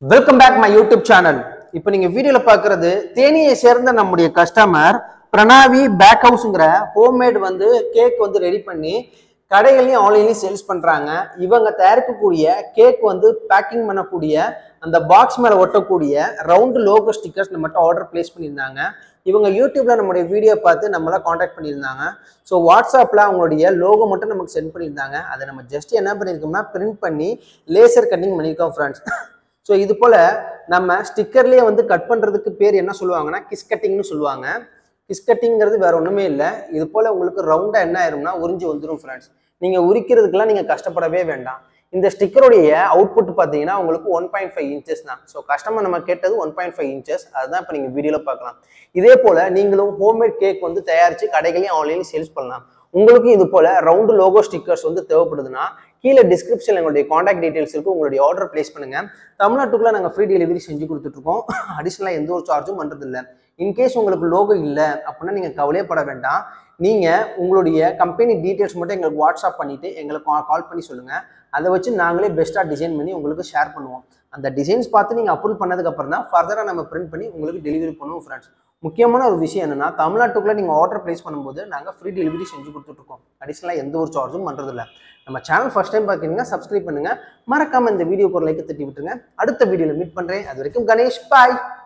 welcome back my YouTube channel இப்போ நீங்க வீடியோல பார்க்கிறது தேனியை சேர்ந்த நம்முடைய கஸ்டமர் பிரணாவி பேக் ஹவுஸ்ங்கிற ஹோம்மேட் வந்து கேக் வந்து ரெடி பண்ணி கடைகள்லையும் ஆன்லைன்லையும் சேல்ஸ் பண்றாங்க இவங்க தயாரிக்கக்கூடிய கேக் வந்து பேக்கிங் பண்ணக்கூடிய அந்த பாக்ஸ் மேல ஒட்டக்கூடிய ரவுண்டு லோகோ ஸ்டிக்கர்ஸ் நம்மகிட்ட ஆர்டர் பிளேஸ் பண்ணியிருந்தாங்க இவங்க யூடியூப்ல நம்மளுடைய வீடியோ பார்த்து நம்மள காண்டாக்ட் பண்ணியிருந்தாங்க ஸோ வாட்ஸ்அப்பில் அவங்களுடைய லோகோ மட்டும் நமக்கு சென்ட் பண்ணியிருந்தாங்க அதை நம்ம ஜஸ்ட் என்ன பண்ணியிருக்கோம்னா பிரிண்ட் பண்ணி லேசர் கட்டிங் பண்ணியிருக்கோம் ஃப்ரெண்ட்ஸ் ஸோ இது போல் நம்ம ஸ்டிக்கர்லேயே வந்து கட் பண்ணுறதுக்கு பேர் என்ன சொல்லுவாங்கன்னா கிஸ் கட்டிங்னு சொல்லுவாங்க கிஸ் கட்டிங்கிறது வேற ஒன்றுமே இல்லை இது போல் உங்களுக்கு ரவுண்டாக என்ன ஆயிரும்னா உறிஞ்சு வந்துடும் ஃப்ரெண்ட்ஸ் நீங்கள் உரிக்கிறதுக்கெல்லாம் நீங்கள் கஷ்டப்படவே வேண்டாம் இந்த ஸ்டிக்கருடைய அவுட்புட் பார்த்தீங்கன்னா உங்களுக்கு ஒன் பாயிண்ட் ஃபைவ் இன்ச்சஸ் தான் ஸோ கஸ்டமர் நம்ம கேட்டது ஒன் பாயிண்ட் ஃபைவ் இன்ச்சஸ் அதுதான் இப்போ நீங்கள் வீடியோவில் பார்க்கலாம் இதே போல் நீங்களும் ஹோம்மேட் கேக் வந்து தயாரித்து கடைகளையும் ஆன்லைன்லையும் சேல்ஸ் பண்ணலாம் உங்களுக்கும் இது போல ரவுண்டு லோகோ ஸ்டிக்கர்ஸ் வந்து தேவைப்படுதுன்னா கீழே டிஸ்கிரிப்ஷனில் எங்களுடைய காண்டாக்ட் டீடைல்ஸ் இருக்கு உங்களுடைய ஆர்டர் பிளேஸ் பண்ணுங்க தமிழ்நாட்டுக்குள்ள நாங்கள் ஃப்ரீ டெலிவரி செஞ்சு கொடுத்துட்ருக்கோம் அடிஷ்னலாக எந்த ஒரு சார்ஜும் பண்ணுறது இல்லை இன்கேஸ் உங்களுக்கு லோகோ இல்லை அப்படின்னா நீங்கள் கவலையப்பட வேண்டாம் நீங்கள் உங்களுடைய கம்பெனி டீட்டெயில்ஸ் மட்டும் எங்களுக்கு வாட்ஸ்அப் பண்ணிவிட்டு எங்களுக்கு கால் பண்ணி சொல்லுங்கள் அதை வச்சு நாங்களே பெஸ்ட்டாக டிசைன் பண்ணி உங்களுக்கு ஷேர் பண்ணுவோம் அந்த டிசைன்ஸ் பார்த்து நீங்கள் அப்ரூவ் பண்ணதுக்கப்புறம் தான் ஃபர்தராக நம்ம பிரிண்ட் பண்ணி உங்களுக்கு டெலிவரி பண்ணுவோம் ஃப்ரெண்ட்ஸ் முக்கியமான ஒரு விஷயம் என்னன்னா தமிழ்நாட்டுக்குள்ள நீங்கள் ஆர்டர் பிளேஸ் பண்ணும்போது நாங்கள் ஃப்ரீ டெலிவரி செஞ்சு கொடுத்துட்ருக்கோம் அடிஷ்னலாக எந்த ஒரு சார்ஜும் பண்ணுறதில்ல நம்ம சேனல் ஃபர்ஸ்ட் டைம் பார்க்குறீங்க சப்ஸ்கிரைப் பண்ணுங்க மறக்காம இந்த வீடியோக்கு ஒரு லைக் தட்டி விட்டுருங்க அடுத்த வீடியோவில் மீட் பண்ணுறேன் அது வரைக்கும் கணேஷ் பாய்